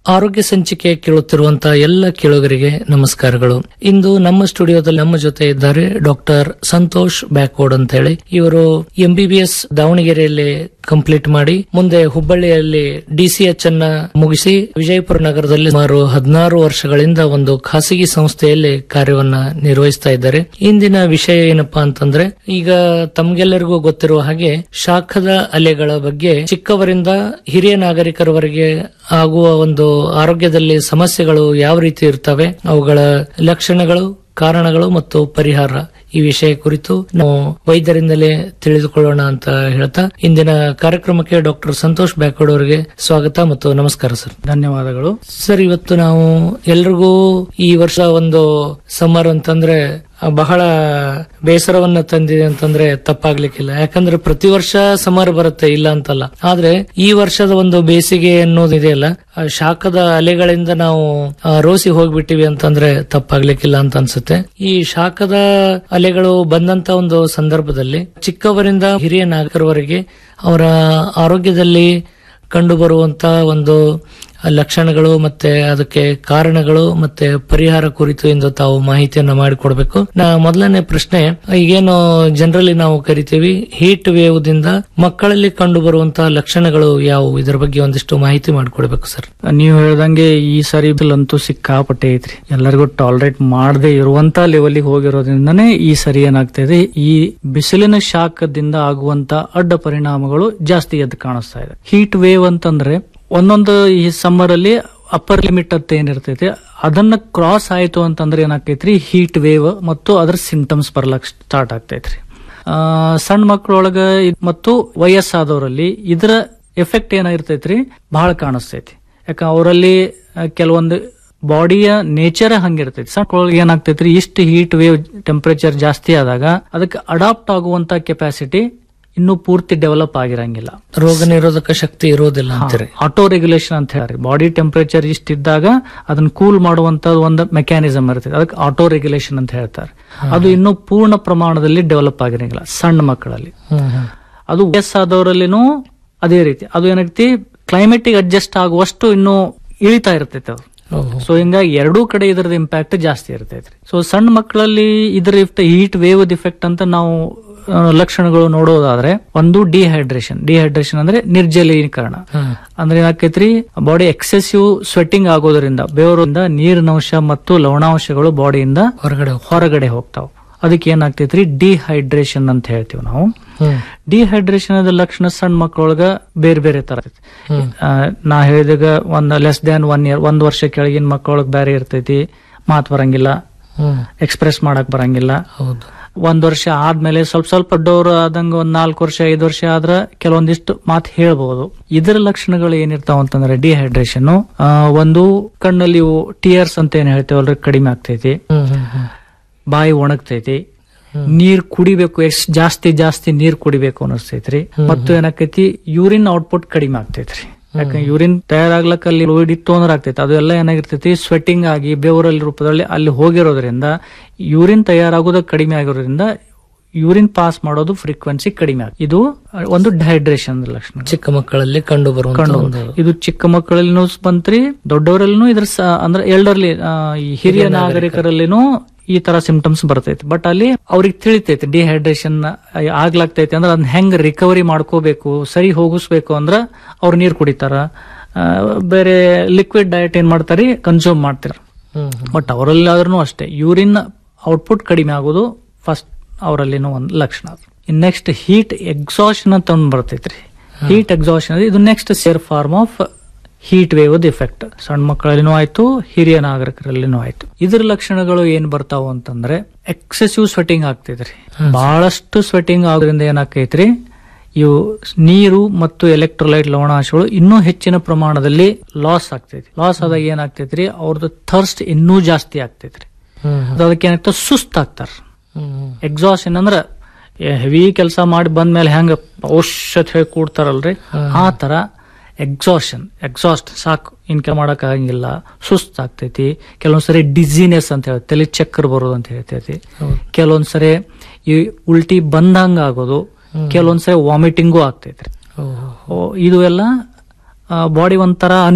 ಆರೋಗ್ಯ ಸಂಚಿಕೆ ಕೇಳುತ್ತಿರುವಂತಹ ಎಲ್ಲ ಕೇಳುಗರಿಗೆ ನಮಸ್ಕಾರಗಳು ಇಂದು ನಮ್ಮ ಸ್ಟುಡಿಯೋದಲ್ಲಿ ನಮ್ಮ ಜೊತೆ ಇದ್ದಾರೆ ಡಾಕ್ಟರ್ ಸಂತೋಷ್ ಬ್ಯಾಕ್ವರ್ಡ್ ಅಂತ ಹೇಳಿ ಇವರು ಎಂಬಿಬಿಎಸ್ ದಾವಣಗೆರೆಯಲ್ಲಿ ಕಂಪ್ಲೀಟ್ ಮಾಡಿ ಮುಂದೆ ಹುಬ್ಬಳ್ಳಿಯಲ್ಲಿ ಡಿಸಿಎಚ್ ಅನ್ನ ಮುಗಿಸಿ ವಿಜಯಪುರ ನಗರದಲ್ಲಿ ಸುಮಾರು ಹದಿನಾರು ವರ್ಷಗಳಿಂದ ಒಂದು ಖಾಸಗಿ ಸಂಸ್ಥೆಯಲ್ಲಿ ಕಾರ್ಯವನ್ನ ನಿರ್ವಹಿಸ್ತಾ ಇದ್ದಾರೆ ಇಂದಿನ ವಿಷಯ ಏನಪ್ಪಾ ಅಂತಂದ್ರೆ ಈಗ ತಮ್ಗೆಲ್ಲರಿಗೂ ಗೊತ್ತಿರುವ ಹಾಗೆ ಶಾಖದ ಅಲೆಗಳ ಬಗ್ಗೆ ಚಿಕ್ಕವರಿಂದ ಹಿರಿಯ ನಾಗರಿಕರವರೆಗೆ ಆಗುವ ಒಂದು ಆರೋಗ್ಯದಲ್ಲಿ ಸಮಸ್ಯೆಗಳು ಯಾವ ರೀತಿ ಇರ್ತವೆ ಅವುಗಳ ಲಕ್ಷಣಗಳು ಕಾರಣಗಳು ಮತ್ತು ಪರಿಹಾರ ಈ ವಿಷಯ ಕುರಿತು ನಾವು ವೈದ್ಯರಿಂದಲೇ ತಿಳಿದುಕೊಳ್ಳೋಣ ಅಂತ ಹೇಳ್ತಾ ಇಂದಿನ ಕಾರ್ಯಕ್ರಮಕ್ಕೆ ಡಾಕ್ಟರ್ ಸಂತೋಷ್ ಬ್ಯಾಕೋಡ್ ಅವರಿಗೆ ಸ್ವಾಗತ ಮತ್ತು ನಮಸ್ಕಾರ ಸರ್ ಧನ್ಯವಾದಗಳು ಸರ್ ಇವತ್ತು ನಾವು ಎಲ್ರಿಗೂ ಈ ವರ್ಷ ಒಂದು ಸಮ್ಮರ್ ಅಂತಂದ್ರೆ ಬಹಳ ಬೇಸರವನ್ನ ತಂದಿದೆ ಅಂತಂದ್ರೆ ತಪ್ಪಾಗ್ಲಿಕ್ಕಿಲ್ಲ ಯಾಕಂದ್ರೆ ಪ್ರತಿ ವರ್ಷ ಸಮ್ಮರ್ ಬರುತ್ತೆ ಇಲ್ಲ ಅಂತಲ್ಲ ಆದ್ರೆ ಈ ವರ್ಷದ ಒಂದು ಬೇಸಿಗೆ ಅನ್ನೋದಿದೆಯಲ್ಲ ಆ ಶಾಖದ ಅಲೆಗಳಿಂದ ನಾವು ಆ, ರೋಸಿ ಹೋಗ್ಬಿಟ್ಟಿವಿ ಅಂತಂದ್ರೆ ತಪ್ಪಾಗ್ಲಿಕ್ಕಿಲ್ಲ ಅಂತ ಅನ್ಸುತ್ತೆ ಈ ಶಾಖದ ಅಲೆಗಳು ಬಂದಂತ ಒಂದು ಸಂದರ್ಭದಲ್ಲಿ ಚಿಕ್ಕವರಿಂದ ಹಿರಿಯ ನಾಗರಿಕರವರೆಗೆ ಅವರ ಆರೋಗ್ಯದಲ್ಲಿ ಕಂಡು ಬರುವಂತ ಒಂದು ಲಕ್ಷಣಗಳು ಮತ್ತೆ ಅದಕ್ಕೆ ಕಾರಣಗಳು ಮತ್ತೆ ಪರಿಹಾರ ಕುರಿತು ಎಂದು ತಾವು ಮಾಹಿತಿಯನ್ನ ಮಾಡಿಕೊಡ್ಬೇಕು ನಾ ಮೊದಲನೇ ಪ್ರಶ್ನೆ ಈಗೇನು ಜನರಲಿ ನಾವು ಕರಿತೀವಿ ಹೀಟ್ ವೇವ್ ದಿಂದ ಮಕ್ಕಳಲ್ಲಿ ಕಂಡು ಬರುವಂತಹ ಲಕ್ಷಣಗಳು ಯಾವುವು ಇದರ ಬಗ್ಗೆ ಒಂದಿಷ್ಟು ಮಾಹಿತಿ ಮಾಡಿಕೊಡ್ಬೇಕು ಸರ್ ನೀವು ಹೇಳ್ದಂಗೆ ಈ ಸರಿ ಅಂತೂ ಸಿಕ್ಕಾಪಟ್ಟೆ ಐತ್ರಿ ಎಲ್ಲರಿಗೂ ಟಾಲರೇಟ್ ಮಾಡದೆ ಇರುವಂತ ಲೆವೆಲ್ಗೆ ಹೋಗಿರೋದ್ರಿಂದನೇ ಈ ಸರಿ ಏನಾಗ್ತಾ ಇದೆ ಈ ಬಿಸಿಲಿನ ಶಾಖದಿಂದ ಆಗುವಂತ ಅಡ್ಡ ಪರಿಣಾಮಗಳು ಜಾಸ್ತಿ ಎದ್ದು ಕಾಣಿಸ್ತಾ ಇದೆ ಹೀಟ್ ವೇವ್ ಅಂತಂದ್ರೆ ಒಂದೊಂದು ಈ ಸಮ್ಮರ್ ಅಲ್ಲಿ ಅಪ್ಪರ್ ಲಿಮಿಟ್ ಅಂತ ಏನಿರ್ತೈತಿ ಅದನ್ನ ಕ್ರಾಸ್ ಆಯ್ತು ಅಂತಂದ್ರೆ ಏನಾಗ್ತೈತ್ರಿ ಹೀಟ್ ವೇವ್ ಮತ್ತು ಅದರ ಸಿಂಟಮ್ಸ್ ಬರ್ಲಕ್ ಸ್ಟಾರ್ಟ್ ಆಗ್ತೈತ್ರಿ ಆ, ಸಣ್ಣ ಮಕ್ಕಳೊಳಗ ಇದ್- ಮತ್ತು ವಯಸ್ಸಾದವರಲ್ಲಿ ಇದರ ಎಫೆಕ್ಟ್ ಏನಾಗಿರ್ತೈತ್ರಿ ಬಹಳ ಕಾಣಿಸ್ತೈತಿ ಯಾಕ ಅವರಲ್ಲಿ ಕೆಲವೊಂದು ಬಾಡಿಯ ನೇಚರ್ ಹಂಗಿರ್ತೈತಿ ಸಣ್ಣ ಮಕ್ಕಳೊಳಗೆ ಏನಾಗ್ತೈತ್ರಿ ಇಷ್ಟು ಹೀಟ್ ವೇವ್ ಟೆಂಪರೇಚರ್ ಜಾಸ್ತಿ ಆದಾಗ ಅದಕ್ಕೆ ಅಡಾಪ್ಟ್ ಆಗುವಂತ ಕೆಪಾಸಿಟಿ ಇನ್ನೂ ಪೂರ್ತಿ ಡೆವಲಪ್ ಆಗಿರಂಗಿಲ್ಲ ರೋಗ ನಿರೋಧಕ ಶಕ್ತಿ ಇರೋದಿಲ್ಲ ಅಂತೀರಿ ಆಟೋ ರೆಗ್ಯುಲೇಷನ್ ಅಂತ ಹೇಳಿ ಬಾಡಿ ಟೆಂಪರೇಚರ್ ಇಷ್ಟಿದ್ದಾಗ ಅದನ್ನ ಕೂಲ್ ಮಾಡುವಂತ ಒಂದು ಮೆಕ್ಯಾನಿಸಮ್ ಇರ್ತದೆ ಅದಕ್ಕೆ ಆಟೋ ರೆಗ್ಯುಲೇಷನ್ ಅಂತ ಹೇಳ್ತಾರೆ ಅದು ಇನ್ನೂ ಪೂರ್ಣ ಪ್ರಮಾಣದಲ್ಲಿ ಡೆವಲಪ್ ಆಗಿರಂಗಿಲ್ಲ ಸಣ್ಣ ಮಕ್ಕಳಲ್ಲಿ ಹ್ಮ್ ಹ್ಮ್ ಅದು ವಯಸ್ಸಾದವರಲ್ಲಿನೂ ಅದೇ ರೀತಿ ಅದು ಏನೈತಿ ಕ್ಲೈಮೇಟಿಗೆ ಅಡ್ಜಸ್ಟ್ ಆಗುವಷ್ಟು ಇನ್ನೂ ಇಳಿತಾ ಇರ್ತೈತೆ ಅದು ಓಹೋ. ಸೊ ಹಿಂಗಾಗಿ ಎರಡೂ ಕಡೆ ಇದರದ ಇಂಪ್ಯಾಕ್ಟ್ ಜಾಸ್ತಿ ಇರ್ತೈತ್ರಿ ಸೊ ಸಣ್ಣ ಮಕ್ಕಳಲ್ಲಿ ಇದರ ಹೀಟ್ ವೇವ್ ಇಫೆಕ್ಟ್ ಅಂತ ನಾವು ಆ, ಲಕ್ಷಣಗಳು ನೋಡೋದಾದ್ರೆ ಒಂದು ಡಿಹೈಡ್ರೇಷನ್ ಡಿಹೈಡ್ರೇಷನ್ ಅಂದ್ರೆ ನಿರ್ಜಲೀಕರಣ ಹ್ಮ್. ಅಂದ್ರೆ ಏನಾಕೈತ್ರಿ ಬಾಡಿ ಎಕ್ಸೆಸಿವ್ ಸ್ವೆಟ್ಟಿಂಗ್ ಆಗೋದ್ರಿಂದ ಬೆವರಿಂದ ನೀರಿನಂಶ ಮತ್ತು ಲವಣಾಂಶಗಳು ಬಾಡಿಯಿಂದ ಹೊರಗಡೆ ಹೋಗ್- ಹೊರಗಡೆ ಹೋಗ್ತಾವ ಅದಕ್ಕೆ ಏನಾಗ್ತೈತ್ರಿ ಡಿಹೈಡ್ರೇಷನ್ ಅಂತ ಹೇಳ್ತೀವಿ ನಾವು ಹ್ಮ್ ಡಿಹೈಡ್ರೇಷನ್ ಲಕ್ಷಣ ಸಣ್ಣ ಮಕ್ಕಳೊಳಗ ಬೇರೆ ಬೇರೆ ತರ ಇರ್ತೈತಿ. ಆ, ನಾ ಹೇಳಿದಾಗ ಒಂದ್ ಲೆಸ್ ದ್ಯಾನ್ ಒನ್ ಇಯರ್ ಒಂದ್ ವರ್ಷ ಕೆಳಗಿನ ಮಕ್ಕಳೊಳಗ್ ಬೇರೆ ಇರ್ತೈತಿ ಮಾತ್ ಬರಂಗಿಲ್ಲ ಹ್ಮ್ ಎಕ್ಸ್ಪ್ರೆಸ್ ಮಾಡಕ್ ಬರಂಗಿಲ್ಲ ಹೌದು ಒಂದ್ ವರ್ಷ ಆದ್ಮೇಲೆ ಸ್ವಲ್ಪ ಸ್ವಲ್ಪ ಡೋರ್ ಆದಂಗ ಒಂದ್ ನಾಲ್ಕು ವರ್ಷ ಐದು ವರ್ಷ ಆದ್ರ ಕೆಲವೊಂದಿಷ್ಟು ಮಾತು ಹೇಳ್ಬಹುದು ಇದರ ಲಕ್ಷಣಗಳು ಏನಿರ್ತಾವ ಅಂತಂದ್ರೆ ಡಿಹೈಡ್ರೇಷನ್ ಒಂದು ಕಣ್ಣಲ್ಲಿ ಟಿಯರ್ಸ್ ಅಂತ ಏನ್ ಹೇಳ್ತೇವಲ್ರಿ ಕಡಿಮೆ ಆಗ್ತೈತಿ ಹ್ಮ್ ಹ್ಮ್ ಹ್ಮ್ ಬಾಯಿ ಒಣಗ್ತೈತಿ ನೀರ್ ಕುಡಿಬೇಕು ಎಷ್ಟ್ ಜಾಸ್ತಿ ಜಾಸ್ತಿ ನೀರ್ ಕುಡಿಬೇಕು ಅನಿಸ್ತೈತ್ರಿ ಮತ್ತು ಏನಾಕೈತಿ ಯೂರಿನ್ ಔಟ್ಪುಟ್ ಕಡಿಮೆ ಆಗ್ತೈತ್ರಿ ಯಾಕಂದ್ರೆ ಯೂರಿನ್ ತಯಾರಾಗ್ಲಕ್ಕ ಅಲ್ಲಿ ಫ್ಲೂಯಿಡ್ ಇತ್ತು ಅಂದ್ರೆ ಆಗ್ತೈತಿ ಅದು ಎಲ್ಲ ಏನಾಗಿರ್ತೈತಿ ಸ್ವೆಟ್ಟಿಂಗ್ ಆಗಿ ಬೆವರಲ್ಲಿ ರೂಪದಲ್ಲಿ ಅಲ್ಲಿ ಹೋಗಿರೋದ್ರಿಂದ ಯೂರಿನ್ ತಯಾರಾಗೋದು ಕಡಿಮೆ ಆಗಿರೋದ್ರಿಂದ ಯೂರಿನ್ ಪಾಸ್ ಮಾಡೋದು ಫ್ರೀಕ್ವೆನ್ಸಿ ಕಡಿಮೆ ಆಗ ಇದು ಒಂದು ಡಿಹೈಡ್ರೇಷನ್ ಲಕ್ಷಣ ಚಿಕ್ಕ ಮಕ್ಕಳಲ್ಲಿ ಕಂಡು ಬರುವಂತ ಕಂಡು ಒಂದು ಇದು ಚಿಕ್ಕ ಮಕ್ಕಳಲ್ಲಿನೂ ಬಂತ್ರಿ ದೊಡ್ಡವರಲ್ಲಿನೂ ಇದ್ರ ಸ- ಅಂದ್ರೆ ಎಲ್ಡರ್ಲಿ ಈ ಹಿರಿಯ ನಾಗರಿಕರಲ್ಲಿನೂ ಈ ತರ ಸಿಂಪ್ಟಮ್ಸ್ ಬರ್ತೈತಿ ಬಟ್ ಅಲ್ಲಿ ಅವ್ರಿಗೆ ತಿಳಿತೈತಿ ಡಿಹೈಡ್ರೇಷನ್ ಆಗ್ಲಾಗ್ತೈತಿ ಅಂದ್ರೆ ಅದನ್ನ ಹೆಂಗ್ ರಿಕವರಿ ಮಾಡ್ಕೋಬೇಕು ಸರಿ ಹೋಗಿಸ್ಬೇಕು ಅಂದ್ರ ಅವ್ರು ನೀರ್ ಕುಡಿತಾರ ಆ, ಬೇರೆ ಲಿಕ್ವಿಡ್ ಡಯಟ್ ಏನ್ ಮಾಡ್ತಾರಿ ಕನ್ಸ್ಯೂಮ್ ಮಾಡ್ತಾರ ಹ್ಮ್ ಬಟ್ ಅವರಲ್ಲಿ ಆದ್ರೂ ಅಷ್ಟೇ ಯೂರಿನ್ ಔಟ್ಪುಟ್ ಕಡಿಮೆ ಆಗೋದು ಫಸ್ಟ್ ಅವರಲ್ಲಿನೂ ಒಂದು ಲಕ್ಷಣ ಇನ್ ನೆಕ್ಸ್ಟ್ ಹೀಟ್ ಎಕ್ಸಾಷನ್ ಅಂತ ಒಂದು ಬರ್ತೈತ್ರಿ ಹೀಟ್ ಎಕ್ಸಾಷನ್ ಇದು next severe form of heat wave effect ಸಣ್ಣ ಮಕ್ಕಳಲ್ಲಿನೂ ಆಯ್ತು ಹಿರಿಯ ನಾಗರಿಕರಲ್ಲಿನೂ ಆಯ್ತು ಇದ್ರ ಲಕ್ಷಣಗಳು ಏನ್ ಬರ್ತಾವ ಅಂತಂದ್ರೆ ಎಕ್ಸೆಸಿವ್ ಸ್ವೆಟಿಂಗ್ ಆಗ್ತೈತ್ರಿ ಬಹಳಷ್ಟು ಸ್ವೆಟಿಂಗ್ ಆಗೋದ್ರಿಂದ ಏನಾಕೈತ್ರಿ ಇವು ನೀರು ಮತ್ತು ಎಲೆಕ್ಟ್ರೋಲೈಟ್ ಲವಣಾಂಶಗಳು ಇನ್ನೂ ಹೆಚ್ಚಿನ ಪ್ರಮಾಣದಲ್ಲಿ ಲಾಸ್ ಆಗ್ತೈತಿ ಲಾಸ್ ಆದಾಗ ಏನಾಗ್ತೈತ್ರಿ ಅವ್ರದ್ದು ಥರ್ಸ್ಟ್ ಇನ್ನೂ ಜಾಸ್ತಿ ಆಗ್ತೈತ್ರಿ ಹ್ಮ್ ಅದು ಅದಕ್ಕೆ ಏನಾಗ್ತದೆ ಸುಸ್ತಾಗ್ತಾರ ಹ್ಮ್ ಎಕ್ಸಾಷನ್ ಅಂದ್ರ ಹೆವಿ ಕೆಲಸ ಮಾಡಿ ಬಂದ್ಮೇಲೆ ಹೆಂಗ ಔಷಧ ಹೇಳಿ ಕೂಡ್ತಾರಲ್ರಿ ಆ ತರ ಎಕ್ಸಾಷನ್ ಎಕ್ಸಾಸ್ಟ್ ಸಾಕು ಇನ್ ಕೆಲ ಮಾಡಕ್ ಆಗಂಗಿಲ್ಲ ಸುಸ್ತಾಗ್ತೈತಿ ಕೆಲವೊಂದ್ಸರಿ ಡಿಸಿನೆಸ್ ಅಂತ ಹೇಳಿ ತಲೆ ಚಕ್ಕರ್ ಬರೋದು ಅಂತ ಹೇಳ್ತೈತಿ ಕೆಲವೊಂದ್ಸರಿ ಈ ಉಲ್ಟಿ ಬಂದಂಗ ಆಗೋದು ಕೆಲವೊಂದ್ಸರಿ ವಾಮಿಟಿಂಗು ಆಗ್ತೈತ್ರಿ ಓಹೋ ಓ, ಇದು ಎಲ್ಲ ಬಾಡಿ ಒಂಥರ